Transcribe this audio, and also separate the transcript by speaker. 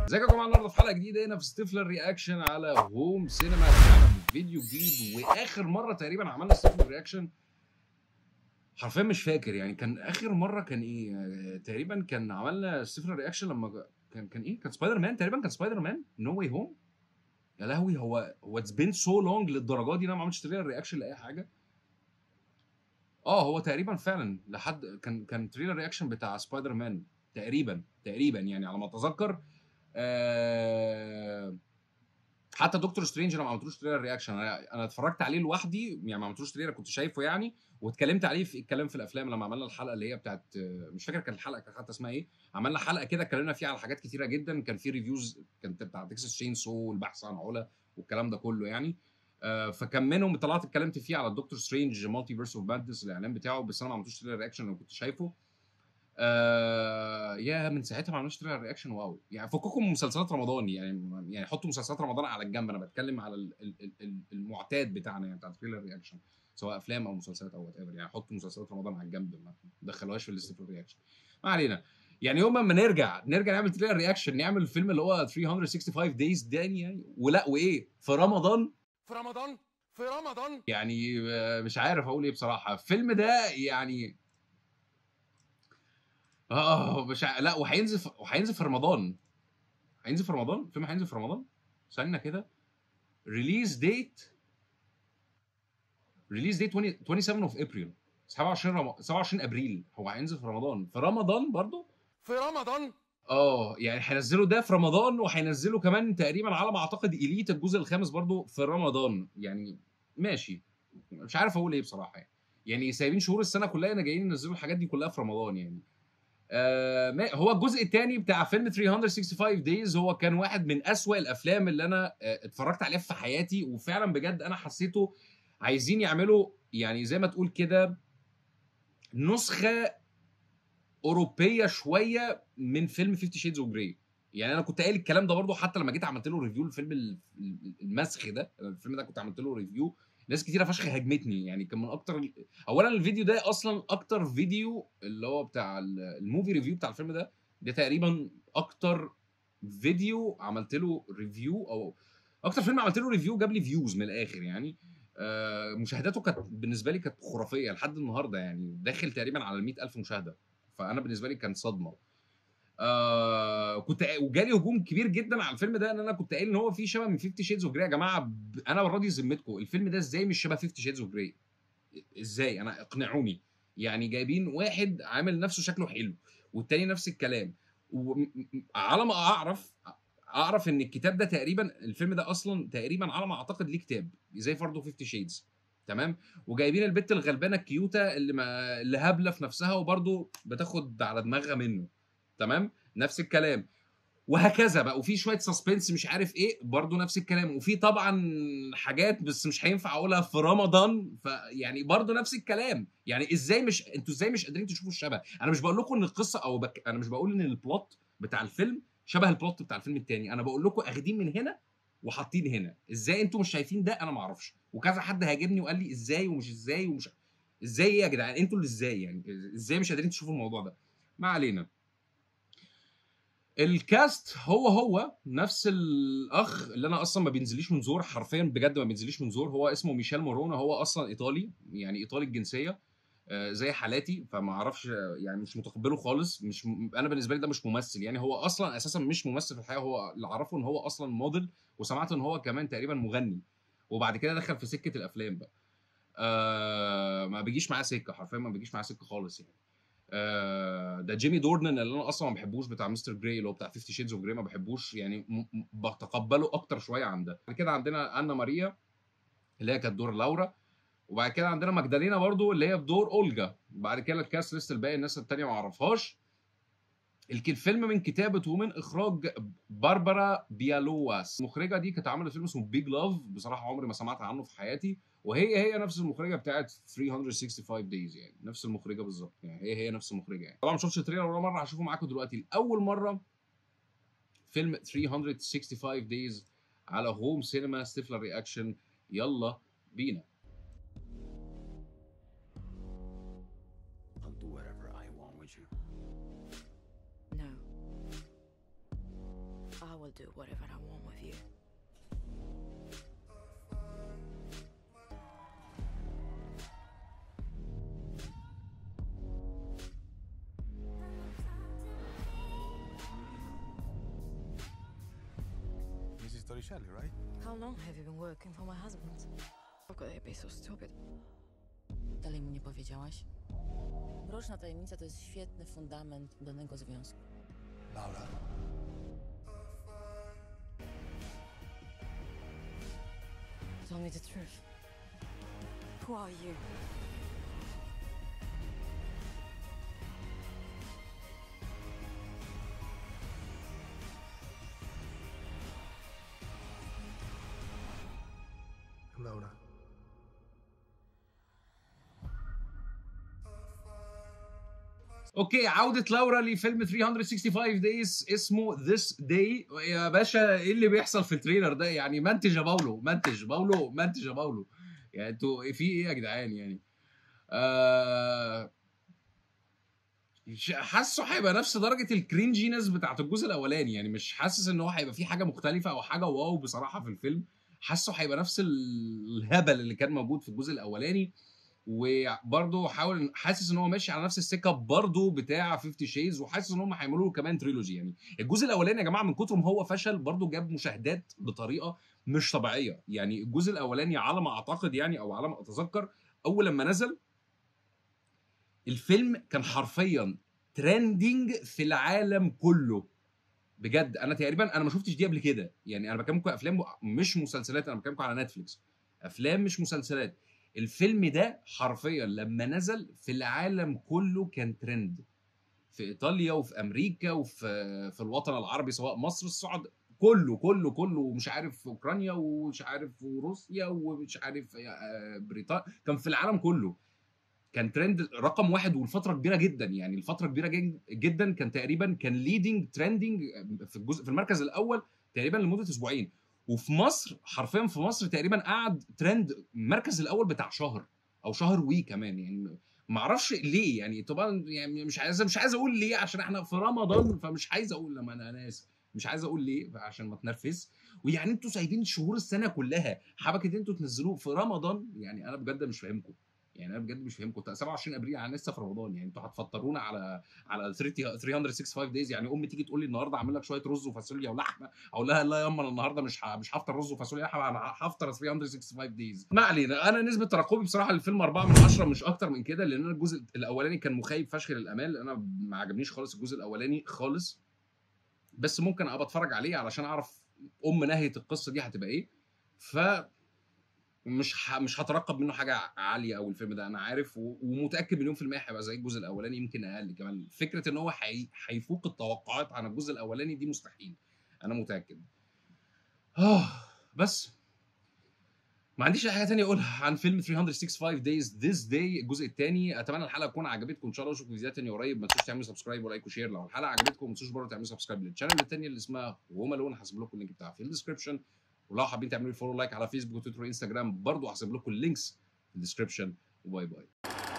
Speaker 1: ازيكم يا جماعه النهارده في حلقه جديده هنا في ستيفلر رياكشن على هوم سينما رجعنا بفيديو جديد واخر مره تقريبا عملنا ستيفلر رياكشن حرفيا مش فاكر يعني كان اخر مره كان ايه آه، تقريبا كان عملنا ستيفلر رياكشن لما كان كان ايه كان سبايدر مان تقريبا كان سبايدر مان نو واي هوم يا لهوي هو هو اتس بين سو لونج للدرجه دي إن انا ما عملتش تريلر رياكشن لاي حاجه اه هو تقريبا فعلا لحد كان كان تريلر رياكشن بتاع سبايدر مان تقريبا تقريبا يعني على ما اتذكر آه حتى دكتور سترينج انا ما عملتلوش تريلر رياكشن انا انا اتفرجت عليه لوحدي يعني ما عملتلوش تريلر كنت شايفه يعني واتكلمت عليه في الكلام في الافلام لما عملنا الحلقه اللي هي بتاعت آه، مش فاكر كان الحلقه كانت حتى اسمها ايه عملنا حلقه كده اتكلمنا فيها على حاجات كتيره جدا كان في ريفيوز كانت بتاع تكساس تشين سو والبحث عن علا والكلام ده كله يعني آه، فكان منهم طلعت اتكلمت فيه على الدكتور سترينج مالتي فيرس اوف مادنس الاعلان بتاعه بس انا ما عملتوش تريلر رياكشن انا كنت شايفه آه يا من ساعتها ما عملناش تريلر رياكشن واو يعني فككم من مسلسلات رمضان يعني يعني حطوا مسلسلات رمضان على الجنب انا بتكلم على ال- ال- ال- ال- المعتاد بتاعنا يعني بتاع تريلر رياكشن سواء افلام او مسلسلات او وات ايفر يعني حطوا مسلسلات رمضان على الجنب ما تدخلوهاش في الاستيفل رياكشن ما علينا يعني يوم ما نرجع نرجع نعمل تريلر رياكشن نعمل الفيلم اللي هو 365 دايز تاني يعني ولا وايه في رمضان
Speaker 2: في رمضان في رمضان
Speaker 1: يعني آه، مش عارف اقول ايه بصراحه الفيلم ده يعني اه مش ع... لا وهينزل في... وهينزل في رمضان هينزل في رمضان الفيلم هينزل في رمضان استنى كده ريليز ديت ريليز ديت 27 اوف ابريل 27 رم... 27 ابريل هو هينزل في رمضان في رمضان برضو
Speaker 2: في رمضان
Speaker 1: اه يعني هينزلوا ده في رمضان وهينزلوا كمان تقريبا على ما اعتقد اليت الجزء الخامس برضو في رمضان يعني ماشي مش عارف اقول ايه بصراحه يعني يعني سايبين شهور السنه كلها انا جايين ينزلوا الحاجات دي كلها في رمضان يعني آه ما- هو الجزء الثاني بتاع فيلم 365 دايز هو كان واحد من أسوأ الافلام اللي انا آه اتفرجت عليها في حياتي وفعلا بجد انا حسيته عايزين يعملوا يعني زي ما تقول كده نسخه اوروبيه شويه من فيلم 50 شيدز اوف جراي يعني انا كنت قايل الكلام ده برضو حتى لما جيت عملت له ريفيو الفيلم ال- ال- المسخ ده الفيلم ده كنت عملت له ريفيو ناس كتيره فشخ هاجمتني يعني كان من اكتر ال- اولا الفيديو ده اصلا اكتر فيديو اللي هو بتاع ال- الموفي ريفيو بتاع الفيلم ده ده تقريبا اكتر فيديو عملت له ريفيو او اكتر فيلم عملت له ريفيو جاب لي فيوز من الاخر يعني آه مشاهداته كانت بالنسبه لي كانت خرافيه لحد النهارده يعني داخل تقريبا على 100000 مشاهده فانا بالنسبه لي كان صدمه آه كنت قا- وجالي هجوم كبير جدا على الفيلم ده ان انا كنت قايل ان هو فيه شبه من 50 شيدز اوف جراي يا جماعه ب- انا راضي ذمتكم الفيلم ده ازاي مش شبه 50 شيدز اوف جراي ازاي انا اقنعوني يعني جايبين واحد عامل نفسه شكله حلو والتاني نفس الكلام وعلى ما اعرف اعرف ان الكتاب ده تقريبا الفيلم ده اصلا تقريبا على ما اعتقد ليه كتاب زي برضه 50 شيدز تمام وجايبين البت الغلبانه الكيوته اللي ما اللي هابله في نفسها وبرضه بتاخد على دماغها منه تمام نفس الكلام وهكذا بقى وفي شويه سسبنس مش عارف ايه برضه نفس الكلام وفي طبعا حاجات بس مش هينفع اقولها في رمضان فيعني برضه نفس الكلام يعني ازاي مش انتوا ازاي مش قادرين تشوفوا الشبه انا مش بقول لكم ان القصه او بك... انا مش بقول ان البلوت بتاع الفيلم شبه البلوت بتاع الفيلم التاني انا بقول لكم اخدين من هنا وحاطين هنا ازاي انتوا مش شايفين ده انا ما اعرفش وكذا حد هاجمني وقال لي ازاي ومش ازاي ومش ازاي ايه يا جدعان انتوا اللي ازاي يعني ازاي مش قادرين تشوفوا الموضوع ده ما علينا الكاست هو هو نفس الاخ اللي انا اصلا ما بينزليش من زور حرفيا بجد ما بينزليش من زور هو اسمه ميشيل مورونا هو اصلا ايطالي يعني ايطالي الجنسيه آه، زي حالاتي فما اعرفش آه، يعني مش متقبله خالص مش م... انا بالنسبه لي ده مش ممثل يعني هو اصلا اساسا مش ممثل في الحقيقه هو اللي اعرفه ان هو اصلا موديل وسمعت ان هو كمان تقريبا مغني وبعد كده دخل في سكه الافلام بقى آه ما بيجيش معاه سكه حرفيا ما بيجيش معاه سكه خالص يعني آه ده جيمي دورنان اللي انا اصلا ما بحبوش بتاع مستر جراي اللي هو بتاع 50 شيدز اوف جراي ما بحبوش يعني م- م- بتقبله اكتر شويه عن ده بعد كده عندنا انا ماريا اللي هي كانت دور لورا وبعد كده عندنا ماجدالينا برضو اللي هي بدور اولجا بعد كده الكاست ليست الباقي الناس التانية ما اعرفهاش الك- الفيلم من كتابة ومن إخراج باربرا بيالواس المخرجة دي كانت عملت فيلم اسمه بيج لاف بصراحة عمري ما سمعت عنه في حياتي وهي هي نفس المخرجة بتاعت 365 دايز يعني نفس المخرجة بالظبط يعني هي هي نفس المخرجة يعني طبعا ما شفتش التريلر ولا مرة هشوفه معاكم دلوقتي لأول مرة فيلم 365 دايز على هوم سينما ستيفلر رياكشن يلا بينا
Speaker 3: I'll do whatever I want with you.
Speaker 4: No. I will
Speaker 3: will do whatever I want with you.
Speaker 2: Mrs. Torricelli, right?
Speaker 3: How long have you been working for my husband? How could they be so stupid?
Speaker 4: Dalej mi nie powiedziałaś? Mroczna tajemnica to jest świetny fundament danego związku.
Speaker 2: Laura.
Speaker 4: Tell me the truth.
Speaker 3: Who are you?
Speaker 2: Laura.
Speaker 1: اوكي عودة لورا لفيلم 365 دايز اسمه ذس داي يا باشا ايه اللي بيحصل في التريلر ده يعني منتج يا باولو منتج باولو منتج يا باولو يعني انتوا في ايه يا جدعان يعني آه ش- حاسه هيبقى نفس درجه الكرينجينس بتاعت الجزء الاولاني يعني مش حاسس ان هو هيبقى فيه حاجه مختلفه او حاجه واو بصراحه في الفيلم حاسه هيبقى نفس ال- الهبل اللي كان موجود في الجزء الاولاني وبرضه حاول حاسس ان هو ماشي على نفس السكه برضه بتاع 50 شيز وحاسس ان هم هيعملوا له كمان تريلوجي يعني الجزء الاولاني يا جماعه من كتر ما هو فشل برضه جاب مشاهدات بطريقه مش طبيعيه يعني الجزء الاولاني على ما اعتقد يعني او على ما اتذكر اول لما نزل الفيلم كان حرفيا ترندنج في العالم كله بجد انا تقريبا انا ما شفتش دي قبل كده يعني انا بكلمكم افلام مش مسلسلات انا بكلمكم على نتفليكس افلام مش مسلسلات الفيلم ده حرفيا لما نزل في العالم كله كان ترند في ايطاليا وفي امريكا وفي في الوطن العربي سواء مصر السعود كله كله كله مش عارف في اوكرانيا ومش عارف وروسيا ومش عارف آه، بريطانيا كان في العالم كله كان ترند رقم واحد والفتره كبيره جدا يعني الفتره كبيره جن- جدا كان تقريبا كان ليدنج ترندنج في الجزء في المركز الاول تقريبا لمده اسبوعين وفي مصر حرفيا في مصر تقريبا قعد ترند المركز الاول بتاع شهر او شهر وي كمان يعني ما اعرفش ليه يعني طبعا يعني مش عايز مش عايز اقول ليه عشان احنا في رمضان فمش عايز اقول لما انا انا اسف مش عايز اقول ليه عشان ما اتنرفز ويعني انتوا سايبين شهور السنه كلها حبكه انتوا تنزلوه في رمضان يعني انا بجد مش فاهمكم يعني انا بجد مش فاهمكم 27 ابريل يعني لسه في رمضان يعني انتوا هتفطرونا على على 30 365 دايز يعني امي تيجي تقول لي النهارده اعمل لك شويه رز وفاصوليا ولحمه اقول لها لا ياما انا النهارده مش ه- مش هفطر رز وفاصوليا لحمه انا هفطر 365 دايز ما علينا انا نسبه ترقبي بصراحه للفيلم 4 من 10 مش اكتر من كده لان انا الجزء الاولاني كان مخيب فشخ للامال انا ما عجبنيش خالص الجزء الاولاني خالص بس ممكن ابقى اتفرج عليه علشان اعرف ام نهايه القصه دي هتبقى ايه ف مش ه... مش هترقب منه حاجه عاليه او الفيلم ده انا عارف و... ومتاكد مليون في الميه هيبقى زي الجزء الاولاني يمكن اقل كمان فكره ان هو هي... هيفوق التوقعات عن الجزء الاولاني دي مستحيل انا متاكد اه بس ما عنديش اي حاجه تانية اقولها عن فيلم 365 دايز ذيس داي الجزء الثاني اتمنى الحلقه تكون عجبتكم ان شاء الله اشوفكم فيديوهات تانية قريب ما تنسوش تعملوا سبسكرايب ولايك وشير لو الحلقه عجبتكم ما تنسوش برضه تعملوا سبسكرايب للشانل الثانيه اللي اسمها هوم الون هسيب لكم اللينك بتاعها في الديسكربشن ولو حابين تعملوا لي فولو لايك على فيسبوك وتويتر وانستجرام برضه هسيب لكم اللينكس في الديسكربشن وباي باي